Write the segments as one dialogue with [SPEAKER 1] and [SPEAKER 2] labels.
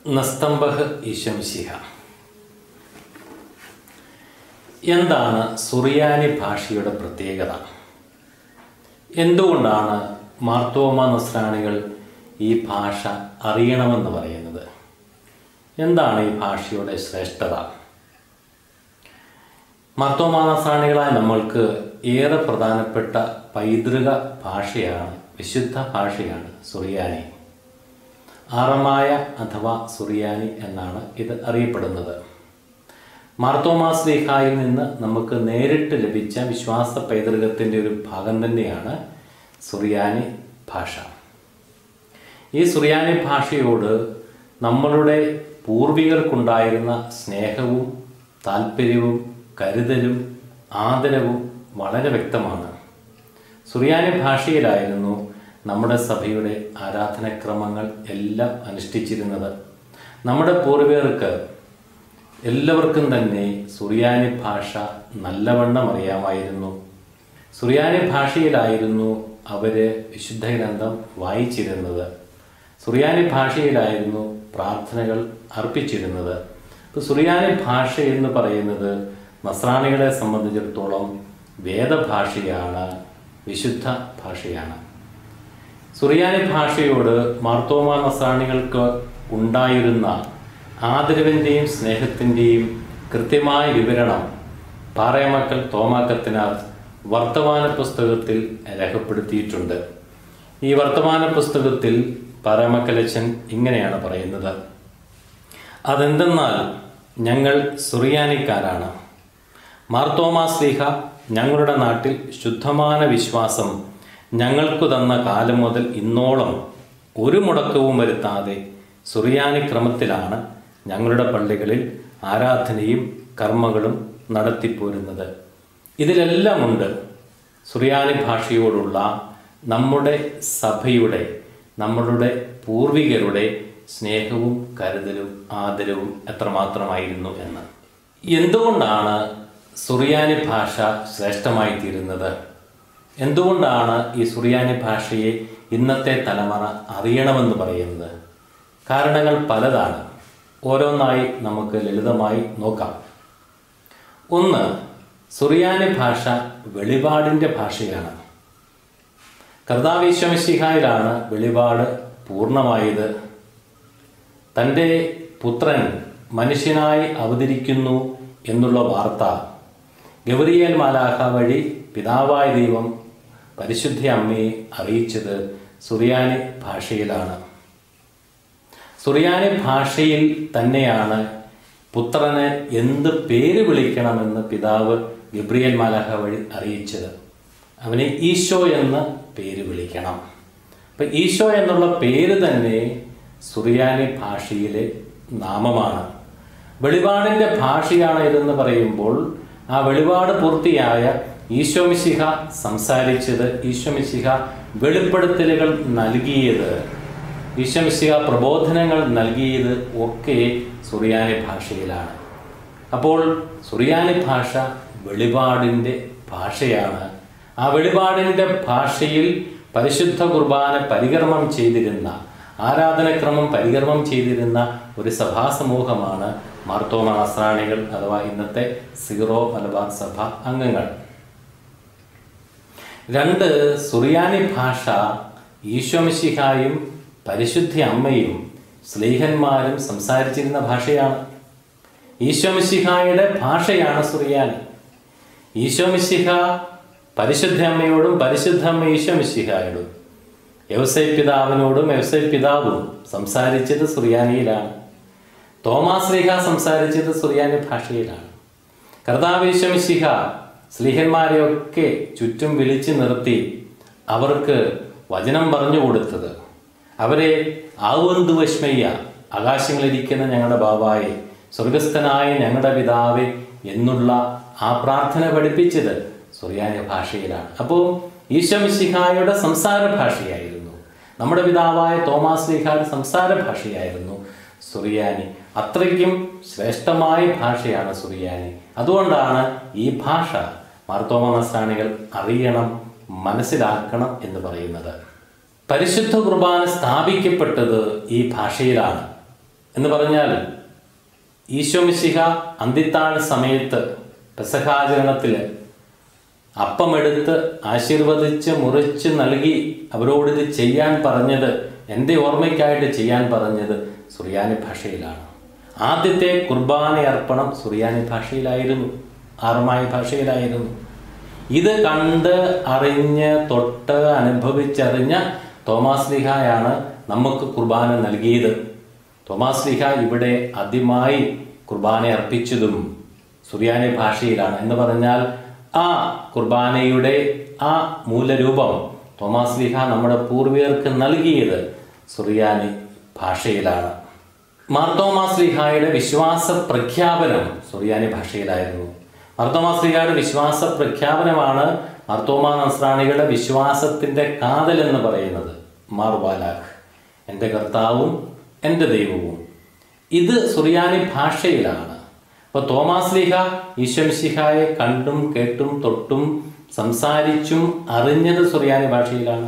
[SPEAKER 1] നസ്തംബഹ് ഈശംസിഹ എന്താണ് സുറിയാനി ഭാഷയുടെ പ്രത്യേകത എന്തുകൊണ്ടാണ് മാർത്തോമ നസ്രാണികൾ ഈ ഭാഷ അറിയണമെന്ന് പറയുന്നത് എന്താണ് ഈ ഭാഷയുടെ ശ്രേഷ്ഠത മാർത്തോമ നസ്രാണികളായ നമ്മൾക്ക് ഏറെ പ്രധാനപ്പെട്ട പൈതൃക ഭാഷയാണ് വിശുദ്ധ ഭാഷയാണ് സുറിയാനി ആറമായ അഥവാ സുറിയാനി എന്നാണ് ഇത് അറിയപ്പെടുന്നത് മാർത്തോമാസ് ലേഖായിൽ നിന്ന് നമുക്ക് നേരിട്ട് ലഭിച്ച വിശ്വാസ പൈതൃകത്തിൻ്റെ ഒരു ഭാഗം തന്നെയാണ് സുറിയാനി ഭാഷ ഈ സുറിയാനി ഭാഷയോട് നമ്മളുടെ പൂർവികർക്കുണ്ടായിരുന്ന സ്നേഹവും താല്പര്യവും കരുതലും ആദരവും വളരെ വ്യക്തമാണ് സുറിയാനി ഭാഷയിലായിരുന്നു നമ്മുടെ സഭയുടെ ആരാധനക്രമങ്ങൾ എല്ലാം അനുഷ്ഠിച്ചിരുന്നത് നമ്മുടെ പൂർവികർക്ക് എല്ലാവർക്കും തന്നെ സുറിയാനി ഭാഷ നല്ലവണ്ണം അറിയാമായിരുന്നു സുറിയാനി ഭാഷയിലായിരുന്നു അവർ വിശുദ്ധ ഗ്രന്ഥം വായിച്ചിരുന്നത് സുറിയാനി ഭാഷയിലായിരുന്നു പ്രാർത്ഥനകൾ അർപ്പിച്ചിരുന്നത് ഇപ്പോൾ സുറിയാനി ഭാഷ എന്ന് പറയുന്നത് നസ്രാണികളെ സംബന്ധിച്ചിടത്തോളം വേദഭാഷയാണ് വിശുദ്ധ ഭാഷയാണ് സുറിയാനി ഭാഷയോട് മാർത്തോമ നസ്രാണികൾക്ക് ഉണ്ടായിരുന്ന ആദരവിൻ്റെയും സ്നേഹത്തിൻ്റെയും കൃത്യമായ വിവരണം പാറയമക്കൾ തോമാക്കത്തിനാൽ വർത്തമാന പുസ്തകത്തിൽ രേഖപ്പെടുത്തിയിട്ടുണ്ട് ഈ വർത്തമാന പുസ്തകത്തിൽ പാറയമക്കലച്ചൻ ഇങ്ങനെയാണ് പറയുന്നത് അതെന്തെന്നാൽ ഞങ്ങൾ സുറിയാനിക്കാരാണ് മാർത്തോമാ സ്ലീഹ ഞങ്ങളുടെ നാട്ടിൽ ശുദ്ധമായ വിശ്വാസം ഞങ്ങൾക്കു തന്ന കാലം മുതൽ ഇന്നോളം ഒരു മുടക്കവും വരുത്താതെ സുറിയാനി ക്രമത്തിലാണ് ഞങ്ങളുടെ പള്ളികളിൽ ആരാധനയും കർമ്മങ്ങളും നടത്തിപ്പോരുന്നത് ഇതിലെല്ലാം ഉണ്ട് സുറിയാനി ഭാഷയോടുള്ള നമ്മുടെ സഭയുടെ നമ്മളുടെ പൂർവികരുടെ സ്നേഹവും കരുതലും ആദരവും എത്രമാത്രമായിരുന്നു എന്ന് എന്തുകൊണ്ടാണ് സുറിയാനി ഭാഷ ശ്രേഷ്ഠമായി തീരുന്നത് എന്തുകൊണ്ടാണ് ഈ സുറിയാനി ഭാഷയെ ഇന്നത്തെ തലമുറ അറിയണമെന്ന് പറയുന്നത് കാരണങ്ങൾ പലതാണ് ഓരോന്നായി നമുക്ക് ലളിതമായി നോക്കാം ഒന്ന് സുറിയാനി ഭാഷ വെളിപാടിൻ്റെ ഭാഷയാണ് കർത്താവിശ്വമിശിഹായിലാണ് വെളിപാട് പൂർണ്ണമായത് തൻ്റെ പുത്രൻ മനുഷ്യനായി അവതരിക്കുന്നു എന്നുള്ള വാർത്ത ഗൗരിയേൽ മാലാഖ വഴി പിതാവായ ദൈവം പരിശുദ്ധ അമ്മയെ അറിയിച്ചത് സുറിയാനി ഭാഷയിലാണ് സുറിയാനി ഭാഷയിൽ തന്നെയാണ് പുത്രന് എന്ത് പേര് വിളിക്കണമെന്ന് പിതാവ് ഗബ്രിയേൽ മാലാഖ വഴി അറിയിച്ചത് അവനെ ഈശോ എന്ന് പേര് വിളിക്കണം അപ്പം ഈശോ എന്നുള്ള പേര് തന്നെ സുറിയാനി ഭാഷയിലെ നാമമാണ് വെളിപാടിൻ്റെ ഭാഷയാണ് ഇതെന്ന് പറയുമ്പോൾ ആ വെളിപാട് പൂർത്തിയായ ഈശോമിശിഹ സംസാരിച്ചത് ഈശോമിശിഹ വെളിപ്പെടുത്തലുകൾ നൽകിയത് ഈശോമിശിഹ പ്രബോധനങ്ങൾ നൽകിയത് ഒക്കെ സുറിയാനി ഭാഷയിലാണ് അപ്പോൾ സുറിയാനി ഭാഷ വെളിപാടിൻ്റെ ഭാഷയാണ് ആ വെളിപാടിൻ്റെ ഭാഷയിൽ പരിശുദ്ധ കുർബാന പരികർമ്മം ചെയ്തിരുന്ന ആരാധനക്രമം പരികർമ്മം ചെയ്തിരുന്ന ഒരു സഭാസമൂഹമാണ് മാർത്തോമ നസ്രാണികൾ അഥവാ ഇന്നത്തെ സീറോ മലബാർ സഭ അംഗങ്ങൾ രണ്ട് സുറിയാനി ഭാഷ ഈശോമിശിഹായും പരിശുദ്ധ അമ്മയും സ്ലീഹന്മാരും സംസാരിച്ചിരുന്ന ഭാഷയാണ് ഈശോമിശിഹായുടെ ഭാഷയാണ് സുറിയാനി ഈശോമിശിഹ പരിശുദ്ധ അമ്മയോടും പരിശുദ്ധ അമ്മ ഈശോമിശിഹായോടും വ്യവസായ പിതാവിനോടും വ്യവസായ പിതാവും സംസാരിച്ചത് സുറിയാനിയിലാണ് തോമാസ് ലീഹ സംസാരിച്ചത് സുറിയാനി ഭാഷയിലാണ് കർത്താവേശമിശിഹ സ്ലീഹന്മാരെയൊക്കെ ചുറ്റും വിളിച്ചു നിർത്തി അവർക്ക് വചനം പറഞ്ഞു കൊടുത്തത് അവരെ ആവന്തു വഷ്മയ്യ ആകാശങ്ങളിരിക്കുന്ന ഞങ്ങളുടെ ബാബായെ സ്വർഗസ്ഥനായ ഞങ്ങളുടെ പിതാവെ എന്നുള്ള ആ പ്രാർത്ഥന പഠിപ്പിച്ചത് സുറിയാനി ഭാഷയിലാണ് അപ്പോൾ ഈശോമിശിഹായുടെ സംസാര ഭാഷയായിരുന്നു നമ്മുടെ പിതാവായ തോമാസ് ലീഹായുടെ സംസാര ഭാഷയായിരുന്നു സുറിയാനി അത്രയ്ക്കും ശ്രേഷ്ഠമായ ഭാഷയാണ് സുറിയാനി അതുകൊണ്ടാണ് ഈ ഭാഷ മാർത്തോമ നസ്രാണികൾ അറിയണം മനസ്സിലാക്കണം എന്ന് പറയുന്നത് പരിശുദ്ധ കുർബാന സ്ഥാപിക്കപ്പെട്ടത് ഈ ഭാഷയിലാണ് എന്ന് പറഞ്ഞാൽ ഈശോമിശിഹ അന്തിത്താഴ് സമയത്ത് പെസഹാചരണത്തിൽ അപ്പമെടുത്ത് ആശീർവദിച്ച് മുറിച്ച് നൽകി അവരോട് ഇത് ചെയ്യാൻ പറഞ്ഞത് എൻ്റെ ഓർമ്മയ്ക്കായിട്ട് ചെയ്യാൻ പറഞ്ഞത് സുറിയാനി ഭാഷയിലാണ് ആദ്യത്തെ കുർബാന അർപ്പണം സുറിയാനി ഭാഷയിലായിരുന്നു ആർമായി ഭാഷയിലായിരുന്നു ഇത് കണ്ട് അറിഞ്ഞ് തൊട്ട് അനുഭവിച്ചറിഞ്ഞ തോമാസ് ലിഹായാണ് നമുക്ക് കുർബാന നൽകിയത് തോമാസ് ലിഹ ഇവിടെ ആദ്യമായി കുർബാന അർപ്പിച്ചതും സുറിയാനി ഭാഷയിലാണ് എന്ന് പറഞ്ഞാൽ ആ കുർബാനയുടെ ആ മൂലരൂപം തോമാസ് ലിഹ നമ്മുടെ പൂർവികർക്ക് നൽകിയത് സുറിയാനി ഭാഷയിലാണ് മാർത്തോമാസ് ലിഹായുടെ വിശ്വാസ പ്രഖ്യാപനം സുറിയാനി ഭാഷയിലായിരുന്നു മാർത്തോമാസ് ലിഹായുടെ വിശ്വാസ പ്രഖ്യാപനമാണ് മാർത്തോമാ നസ്രാണികളുടെ വിശ്വാസത്തിന്റെ കാതൽ എന്ന് പറയുന്നത് മാർവാലാഖ് എൻ്റെ കർത്താവും എൻ്റെ ദൈവവും ഇത് സുറിയാനി ഭാഷയിലാണ് അപ്പോൾ തോമാസ് ലീഹ ഈശ്വംശിഹായെ കണ്ടും കേട്ടും തൊട്ടും സംസാരിച്ചും അറിഞ്ഞത് സുറിയാനി ഭാഷയിലാണ്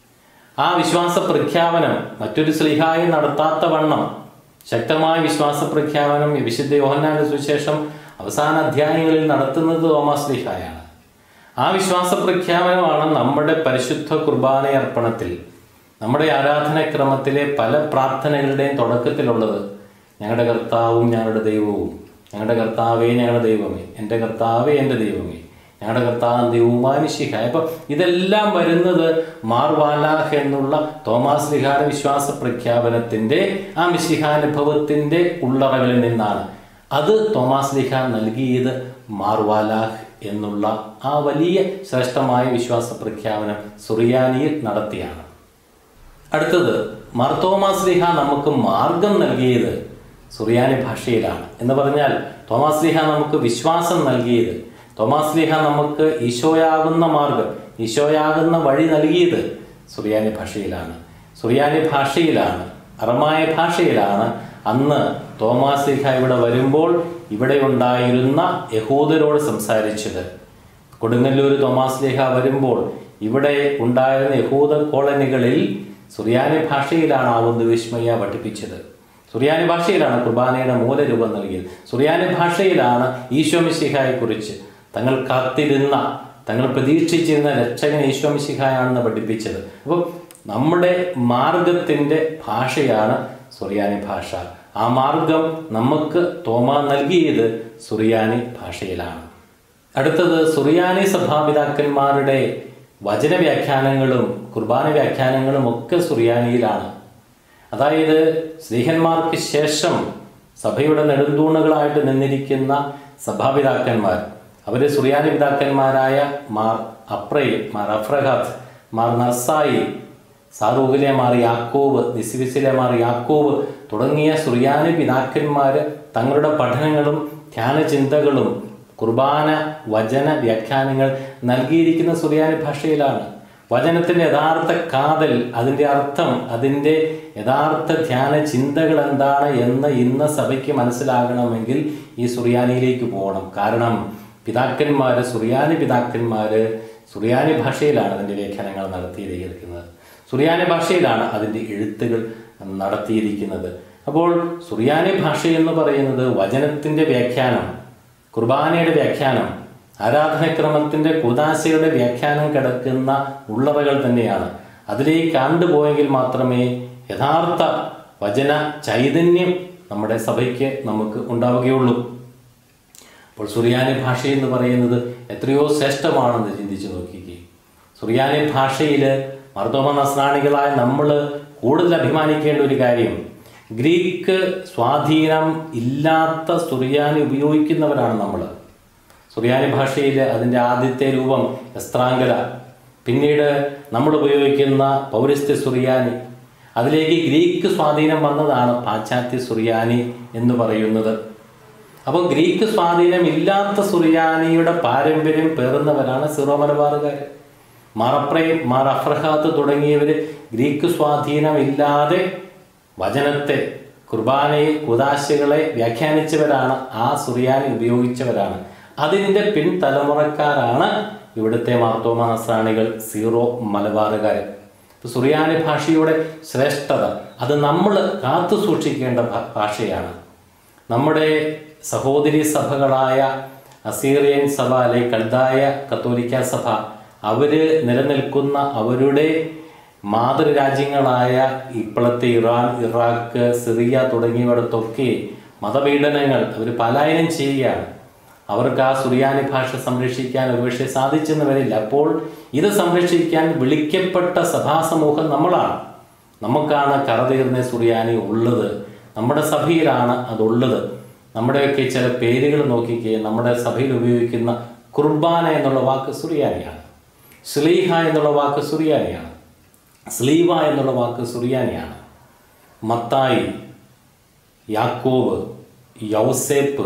[SPEAKER 1] ആ വിശ്വാസ പ്രഖ്യാപനം മറ്റൊരു സ്ലിഹായി നടത്താത്ത വണ്ണം ശക്തമായ വിശ്വാസ പ്രഖ്യാപനം ഈ വിശുദ്ധ യോഹന്നാന്റെ സുവിശേഷം അവസാന അധ്യായങ്ങളിൽ നടത്തുന്നത് തോമാസ് സ്ലിഹായാണ് ആ വിശ്വാസ പ്രഖ്യാപനമാണ് നമ്മുടെ പരിശുദ്ധ കുർബാന അർപ്പണത്തിൽ നമ്മുടെ ആരാധനാക്രമത്തിലെ പല പ്രാർത്ഥനകളുടെയും തുടക്കത്തിലുള്ളത് ഞങ്ങളുടെ കർത്താവും ഞങ്ങളുടെ ദൈവവും ഞങ്ങളുടെ കർത്താവേ ഞങ്ങളുടെ ദൈവമേ എൻ്റെ കർത്താവേ എൻ്റെ ദൈവമേ ഞങ്ങളുടെ കർത്താവ് ദൈവവുമായ മിശിഹ അപ്പം ഇതെല്ലാം വരുന്നത് മാർവാലാഹ് എന്നുള്ള തോമാസ് ലിഹാര വിശ്വാസ പ്രഖ്യാപനത്തിൻ്റെ ആ മിശിഹാനുഭവത്തിൻ്റെ ഉള്ളറകളിൽ നിന്നാണ് അത് തോമാസ് ലിഹ നൽകിയത് മാർവാലാഹ് എന്നുള്ള ആ വലിയ ശ്രേഷ്ഠമായ വിശ്വാസ പ്രഖ്യാപനം സുറിയാനിയിൽ നടത്തിയാണ് അടുത്തത് മാർത്തോമാസ് ലിഹ നമുക്ക് മാർഗം നൽകിയത് സുറിയാനി ഭാഷയിലാണ് എന്ന് പറഞ്ഞാൽ തോമാസ് ലിഹ നമുക്ക് വിശ്വാസം നൽകിയത് തോമാസ് ലിഹ നമുക്ക് ഈശോയാകുന്ന മാർഗം ഈശോയാകുന്ന വഴി നൽകിയത് സുറിയാനി ഭാഷയിലാണ് സുറിയാനി ഭാഷയിലാണ് അറമായ ഭാഷയിലാണ് അന്ന് തോമാസ് ലിഹ ഇവിടെ വരുമ്പോൾ ഇവിടെ ഉണ്ടായിരുന്ന യഹൂദരോട് സംസാരിച്ചത് കൊടുങ്ങല്ലൂർ തോമാസ് ലിഹ വരുമ്പോൾ ഇവിടെ ഉണ്ടായിരുന്ന യഹൂദ കോളനികളിൽ സുറിയാനി ഭാഷയിലാണ് ആവുന്ന വിസ്മയ പഠിപ്പിച്ചത് സുറിയാനി ഭാഷയിലാണ് കുർബാനയുടെ മൂലരൂപം നൽകിയത് സുറിയാനി ഭാഷയിലാണ് ഈശോമിശിഹായെ കുറിച്ച് തങ്ങൾ കാത്തിരുന്ന തങ്ങൾ പ്രതീക്ഷിച്ചിരുന്ന രക്ഷകൻ ഈശോമിശിഹായാണെന്ന് പഠിപ്പിച്ചത് അപ്പം നമ്മുടെ മാർഗത്തിൻ്റെ ഭാഷയാണ് സുറിയാനി ഭാഷ ആ മാർഗം നമുക്ക് തോമ നൽകിയത് സുറിയാനി ഭാഷയിലാണ് അടുത്തത് സുറിയാനി സഭാപിതാക്കന്മാരുടെ വചന വ്യാഖ്യാനങ്ങളും കുർബാന വ്യാഖ്യാനങ്ങളും ഒക്കെ സുറിയാനിയിലാണ് അതായത് സ്ത്രീഹന്മാർക്ക് ശേഷം സഭയുടെ നെടുന്തൂണുകളായിട്ട് നിന്നിരിക്കുന്ന സഭാപിതാക്കന്മാർ അവർ സുറിയാനി പിതാക്കന്മാരായ മാർ അപ്രൈ മാർ അഫ്രഹാത്ത് മാർ നർസായി സാറൂഖിലെ മാർ യാക്കോബ് നിസിവിസിലെ മാർ യാക്കോബ് തുടങ്ങിയ സുറിയാനി പിതാക്കന്മാർ തങ്ങളുടെ പഠനങ്ങളും ധ്യാനചിന്തകളും കുർബാന വചന വ്യാഖ്യാനങ്ങൾ നൽകിയിരിക്കുന്ന സുറിയാനി ഭാഷയിലാണ് വചനത്തിൻ്റെ യഥാർത്ഥ കാതൽ അതിൻ്റെ അർത്ഥം അതിൻ്റെ യഥാർത്ഥ ധ്യാന ചിന്തകൾ എന്താണ് എന്ന് ഇന്ന് സഭയ്ക്ക് മനസ്സിലാകണമെങ്കിൽ ഈ സുറിയാനിയിലേക്ക് പോകണം കാരണം പിതാക്കന്മാർ സുറിയാനി പിതാക്കന്മാർ സുറിയാനി ഭാഷയിലാണ് അതിൻ്റെ വ്യാഖ്യാനങ്ങൾ നടത്തിയിരിക്കുന്നത് സുറിയാനി ഭാഷയിലാണ് അതിൻ്റെ എഴുത്തുകൾ നടത്തിയിരിക്കുന്നത് അപ്പോൾ സുറിയാനി ഭാഷ എന്ന് പറയുന്നത് വചനത്തിൻ്റെ വ്യാഖ്യാനം കുർബാനയുടെ വ്യാഖ്യാനം ആരാധനക്രമത്തിൻ്റെ കുദാശയുടെ വ്യാഖ്യാനം കിടക്കുന്ന ഉള്ളറകൾ തന്നെയാണ് അതിലേക്ക് കണ്ടുപോയെങ്കിൽ മാത്രമേ യഥാർത്ഥ വചന ചൈതന്യം നമ്മുടെ സഭയ്ക്ക് നമുക്ക് ഉണ്ടാവുകയുള്ളൂ അപ്പോൾ സുറിയാനി ഭാഷ എന്ന് പറയുന്നത് എത്രയോ ശ്രേഷ്ഠമാണെന്ന് ചിന്തിച്ചു നോക്കിക്കേ സുറിയാനി ഭാഷയിൽ മർദ്ദോമ നസ്രാണികളായ നമ്മൾ കൂടുതൽ അഭിമാനിക്കേണ്ട ഒരു കാര്യം ഗ്രീക്ക് സ്വാധീനം ഇല്ലാത്ത സുറിയാനി ഉപയോഗിക്കുന്നവരാണ് നമ്മൾ സുറിയാനി ഭാഷയിൽ അതിൻ്റെ ആദ്യത്തെ രൂപം എസ്ത്രാങ്കല പിന്നീട് നമ്മൾ ഉപയോഗിക്കുന്ന പൗരസ്ത്യ സുറിയാനി അതിലേക്ക് ഗ്രീക്ക് സ്വാധീനം വന്നതാണ് പാശ്ചാത്യ സുറിയാനി എന്ന് പറയുന്നത് അപ്പോൾ ഗ്രീക്ക് സ്വാധീനം ഇല്ലാത്ത സുറിയാനിയുടെ പാരമ്പര്യം പേറുന്നവരാണ് സിറോ മലബാറുകാർ മാറപ്രേ മാർ അഫ്രഹാത്ത് തുടങ്ങിയവർ ഗ്രീക്ക് സ്വാധീനമില്ലാതെ വചനത്തെ കുർബാനയെ കുദാശകളെ വ്യാഖ്യാനിച്ചവരാണ് ആ സുറിയാനി ഉപയോഗിച്ചവരാണ് അതിൻ്റെ പിൻതലമുറക്കാരാണ് ഇവിടുത്തെ മാർത്തോമ നസ്രാണികൾ സീറോ മലബാറുകാർ ഇപ്പൊ സുറിയാനി ഭാഷയുടെ ശ്രേഷ്ഠത അത് നമ്മൾ കാത്തു സൂക്ഷിക്കേണ്ട ഭ- ഭാഷയാണ് നമ്മുടെ സഹോദരി സഭകളായ അസീറിയൻ സഭ അല്ലെ കൽദായ കത്തോലിക്ക സഭ അവര് നിലനിൽക്കുന്ന അവരുടെ മാതൃരാജ്യങ്ങളായ ഇപ്പോഴത്തെ ഇറാൻ ഇറാഖ് സിറിയ തുടങ്ങിയവിടത്തൊക്കെ മതപീഡനങ്ങൾ അവർ പലായനം ചെയ്യുകയാണ് അവർക്ക് ആ സുറിയാനി ഭാഷ സംരക്ഷിക്കാൻ ഒരുപക്ഷെ സാധിച്ചെന്ന് വരില്ല അപ്പോൾ ഇത് സംരക്ഷിക്കാൻ വിളിക്കപ്പെട്ട സഭാസമൂഹം നമ്മളാണ് നമുക്കാണ് കറതീർന്ന സുറിയാനി ഉള്ളത് നമ്മുടെ സഭയിലാണ് അതുള്ളത് നമ്മുടെയൊക്കെ ചില പേരുകൾ നോക്കിക്കേ നമ്മുടെ സഭയിൽ ഉപയോഗിക്കുന്ന കുർബാന എന്നുള്ള വാക്ക് സുറിയാനിയാണ് സ്ലീഹ എന്നുള്ള വാക്ക് സുറിയാനിയാണ് സ്ലീവ എന്നുള്ള വാക്ക് സുറിയാനിയാണ് മത്തായി യാക്കോബ് യൗസേപ്പ്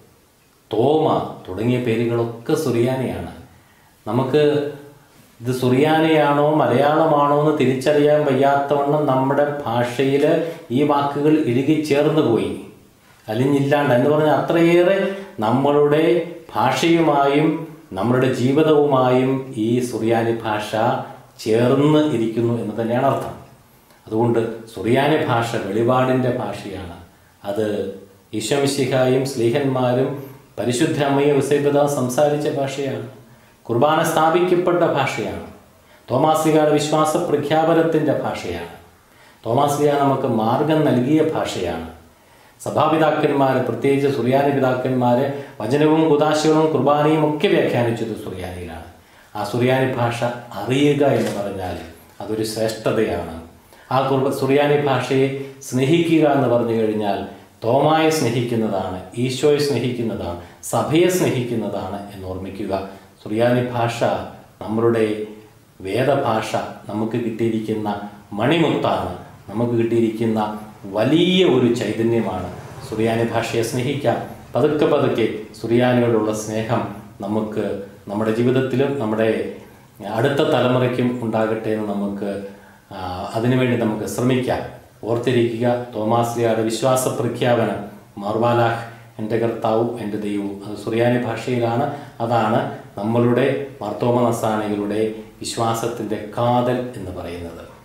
[SPEAKER 1] തോമ തുടങ്ങിയ പേരുകളൊക്കെ സുറിയാനിയാണ് നമുക്ക് ഇത് സുറിയാനിയാണോ മലയാളമാണോ എന്ന് തിരിച്ചറിയാൻ വയ്യാത്തവണ്ണം നമ്മുടെ ഭാഷയിൽ ഈ വാക്കുകൾ ഇഴുകിച്ചേർന്ന് പോയി അലിഞ്ഞില്ലാണ്ട് എന്ന് പറഞ്ഞാൽ അത്രയേറെ നമ്മളുടെ ഭാഷയുമായും നമ്മളുടെ ജീവിതവുമായും ഈ സുറിയാനി ഭാഷ ചേർന്ന് ഇരിക്കുന്നു എന്ന് തന്നെയാണ് അർത്ഥം അതുകൊണ്ട് സുറിയാനി ഭാഷ വെളിപാടിൻ്റെ ഭാഷയാണ് അത് ഈശോമിശിഹായും സ്ലീഹന്മാരും പരിശുദ്ധ അമ്മയും വിസൈബത സംസാരിച്ച ഭാഷയാണ് കുർബാന സ്ഥാപിക്കപ്പെട്ട ഭാഷയാണ് തോമാസ്ലിഗയുടെ വിശ്വാസ പ്രഖ്യാപനത്തിൻ്റെ ഭാഷയാണ് തോമാസ്ലിഗ നമുക്ക് മാർഗം നൽകിയ ഭാഷയാണ് സഭാപിതാക്കന്മാർ പ്രത്യേകിച്ച് സുറിയാനി പിതാക്കന്മാർ വചനവും കുതാശകളും കുർബാനയും ഒക്കെ വ്യാഖ്യാനിച്ചത് സുറിയാനിയിലാണ് ആ സുറിയാനി ഭാഷ അറിയുക എന്ന് പറഞ്ഞാൽ അതൊരു ശ്രേഷ്ഠതയാണ് ആ കുർബ സുറിയാനി ഭാഷയെ സ്നേഹിക്കുക എന്ന് പറഞ്ഞു കഴിഞ്ഞാൽ തോമായെ സ്നേഹിക്കുന്നതാണ് ഈശോയെ സ്നേഹിക്കുന്നതാണ് സഭയെ സ്നേഹിക്കുന്നതാണ് എന്ന് ഓർമ്മിക്കുക സുറിയാനി ഭാഷ നമ്മളുടെ വേദഭാഷ നമുക്ക് കിട്ടിയിരിക്കുന്ന മണിമുത്താണ് നമുക്ക് കിട്ടിയിരിക്കുന്ന വലിയ ഒരു ചൈതന്യമാണ് സുറിയാനി ഭാഷയെ സ്നേഹിക്കാം പതുക്കെ പതുക്കെ സുറിയാനിയോടുള്ള സ്നേഹം നമുക്ക് നമ്മുടെ ജീവിതത്തിലും നമ്മുടെ അടുത്ത തലമുറയ്ക്കും ഉണ്ടാകട്ടെ എന്ന് നമുക്ക് ആ, അതിനുവേണ്ടി നമുക്ക് ശ്രമിക്കാം ഓർത്തിരിക്കുക തോമാസ്ലിയുടെ വിശ്വാസ പ്രഖ്യാപനം മാർവാലാഹ് എൻ്റെ കർത്താവും എൻ്റെ ദൈവവും അത് സുറിയാനി ഭാഷയിലാണ് അതാണ് നമ്മളുടെ മാർത്തോമ നസാണികളുടെ വിശ്വാസത്തിൻ്റെ കാതൽ എന്ന് പറയുന്നത്